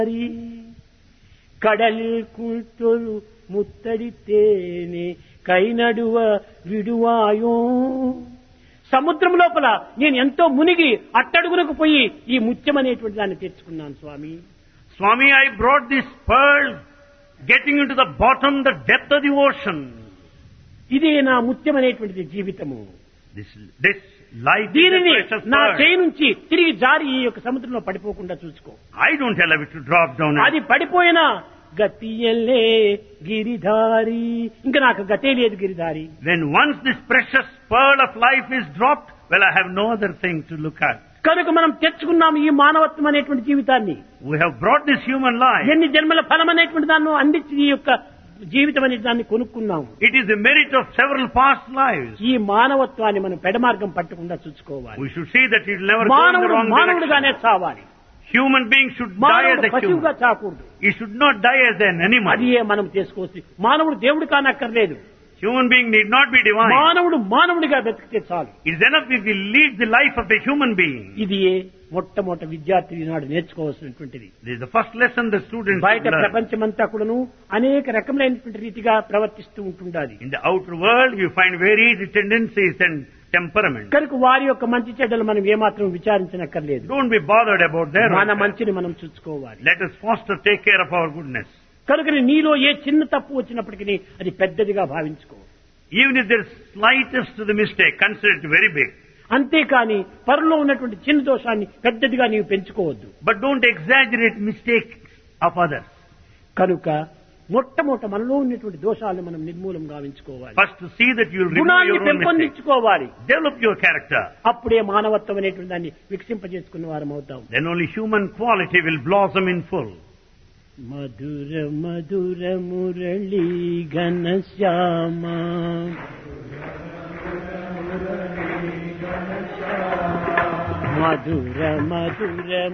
கடலில் குழ்த்தொரு ముత్తడితేనే కైనడువ విడువాయో సముద్రం లోపల నేను ఎంతో మునిగి అట్టడుగునకు పోయి ఈ ముత్యం అనేటువంటి దాన్ని తెచ్చుకున్నాను స్వామి Swami, I brought this pearl getting into the bottom, the depth of the ocean. ఇదే నా ముత్యం అనేటువంటిది జీవితము This, this life is a దీనిని precious నా pearl. చేయి నుంచి తిరిగి జారి ఈ యొక్క సముద్రంలో పడిపోకుండా చూసుకో I don't allow it to drop down. and- అది పడిపోయినా గతియల్లే గిరిధారి ఇంకా నాకు గతే లేదు Giridhari When once this precious pearl of life is dropped, well, I have no other thing to look at. కనుక మనం తెచ్చుకున్నాం ఈ మానవత్వం అనేటువంటి జీవితాన్ని We have brought this human life. ఎన్ని జన్మల ఫలం అనేటువంటి దాన్ని అందించి ఈ యొక్క జీవితం అనే దాన్ని కొనుక్కున్నాం It is the merit of several past lives. ఈ మానవత్వాన్ని మనం పెడమార్గం పట్టకుండా చూసుకోవాలి We should see that it will never go in the మానవుడు wrong మానవుడుగానే direction. చావాలి Human beings should die as మానవుడు a పశువుగా human. చాకూడదు He should not die as an animal. అది మనం చేసుకోవచ్చు మానవుడు దేవుడు కానక్కర్లేదు Human being need not be divine. మానవుడు మానవుడిగా బ్రతికితే చాలు It is enough if he leads the life of a human being. ఇది మొట్టమొదటి విద్యార్థి ఈనాడు నేర్చుకోవాల్సినటువంటిది This is the first lesson the students బయట should learn. ప్రపంచమంతా కూడాను అనేక రకములైనటువంటి రీతిగా ప్రవర్తిస్తూ ఉంటుండాలి In the outer world, you find varied tendencies and temperaments. కనుక వారి యొక్క మంచి చెడ్డలు మనం ఏమాత్రం విచారించనక్కర్లేదు Don't be bothered about their మన welfare. మంచిని మనం చూసుకోవాలి Let us foster, take care of our goodness. కనుక నీలో ఏ చిన్న తప్పు వచ్చినప్పటికీ అది పెద్దదిగా భావించుకో Even if there is slightest to the mistake, consider it very big. అంతేకాని పరులో ఉన్నటువంటి చిన్న దోషాన్ని పెద్దదిగా నీవు పెంచుకోవద్దు But don't exaggerate mistakes of others. కనుక మొట్టమొదట మనలో ఉన్నటువంటి దోషాలను మనం నిర్మూలం గావించుకోవాలి First to see that you will remove గుణాన్ని your own mistakes. పెంపొందించుకోవాలి Develop your character. అప్పుడే మానవత్వం అనేటువంటి దాన్ని వికసింపజేసుకున్న వారం అవుతాం Then only human quality will blossom in full. Mathura Mathura Murali ఘనశ్యామ Mathura Mathura